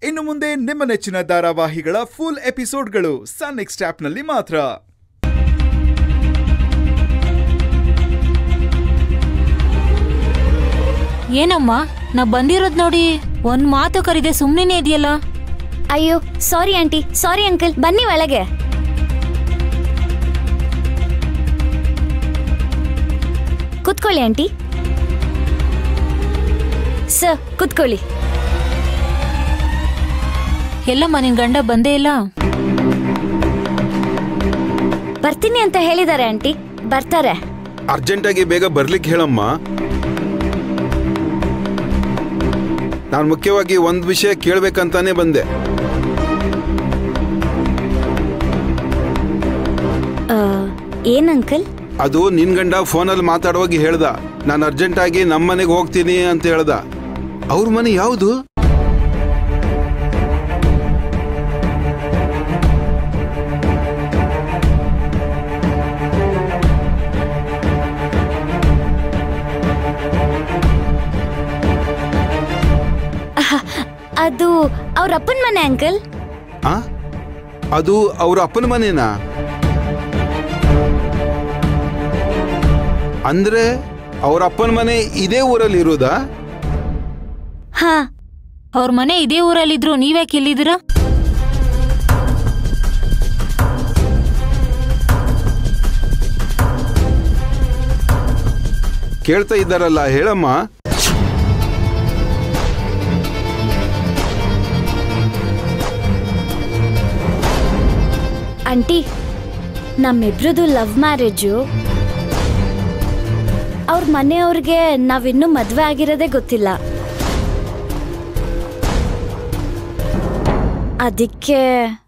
ಇನ್ನು ಮುಂದೆ ನಿಮ್ಮ ನೆಚ್ಚಿನ ಧಾರಾವಾಹಿಗಳ ಫುಲ್ ಎಪಿಸೋಡ್ಗಳು ಸನ್ ನೆಕ್ಸ್ಟ್ ಆಪ್ನಲ್ಲಿ ಮಾತ್ರ ಏನಮ್ಮ ನಾ ಬಂದಿರೋದ್ ನೋಡಿ ಒಂದ್ ಮಾತು ಕರಿದೆ ಸುಮ್ನೆ ಇದೆಯಲ್ಲ ಅಯ್ಯೋ ಸಾರಿ ಆಂಟಿ ಸಾರಿ ಅಂಕಲ್ ಬನ್ನಿ ಒಳಗೆ ಕುತ್ಕೊಳ್ಳಿ ಆಂಟಿ ಸರ್ ಕುತ್ಕೊಳ್ಳಿ ಎಲ್ಲಮ್ಮ ನಿನ್ ಗಂಡ ಬಂದೇ ಇಲ್ಲ ಬರ್ತೀನಿ ಅಂತ ಹೇಳಿದ್ದಾರೆ ಆಂಟಿ ಬರ್ತಾರೆ ಅರ್ಜೆಂಟಾಗಿ ಬೇಗ ಬರ್ಲಿಕ್ಕೆ ಹೇಳಮ್ಮ ನಾನು ಮುಖ್ಯವಾಗಿ ಒಂದು ವಿಷಯ ಕೇಳ್ಬೇಕಂತಾನೆ ಬಂದೆ ಆ, ಏನ್ ಅಂಕಲ್ ಅದು ನಿನ್ ಗಂಡ ಫೋನಲ್ಲಿ ಮಾತಾಡುವಾಗ ಹೇಳ್ದ ನಾನು ಅರ್ಜೆಂಟಾಗಿ ನಮ್ಮ ಮನೆಗೆ ಹೋಗ್ತೀನಿ ಅಂತ ಹೇಳ್ದ ಅವ್ರ ಮನೆ ಯಾವುದು ಅದು ಅವ್ರ ಅಪ್ಪನ ಮನೆ ಅಂಕಲ್ ಆ ಅದು ಅವ್ರ ಅಪ್ಪನ ಮನೆನಾ ಅಂದ್ರೆ ಅವ್ರ ಅಪ್ಪನ ಮನೆ ಇದೇ ಊರಲ್ಲಿ ಇರೋದಾ ಹಾ ಅವ್ರ ಮನೆ ಇದೇ ಊರಲ್ಲಿದ್ರು ನೀವ್ಯಾಕೆ ಇಲ್ಲಿದ್ದೀರಾ ಕೇಳ್ತಾ ಇದ್ದಾರಲ್ಲ ಹೇಳಮ್ಮ ಆಂಟಿ ನಮ್ಮಿಬ್ರದು ಲವ್ ಮ್ಯಾರೇಜು ಅವ್ರ ಮನೆಯವ್ರಿಗೆ ನಾವಿನ್ನೂ ಮದ್ವೆ ಆಗಿರೋದೇ ಗೊತ್ತಿಲ್ಲ ಅದಕ್ಕೆ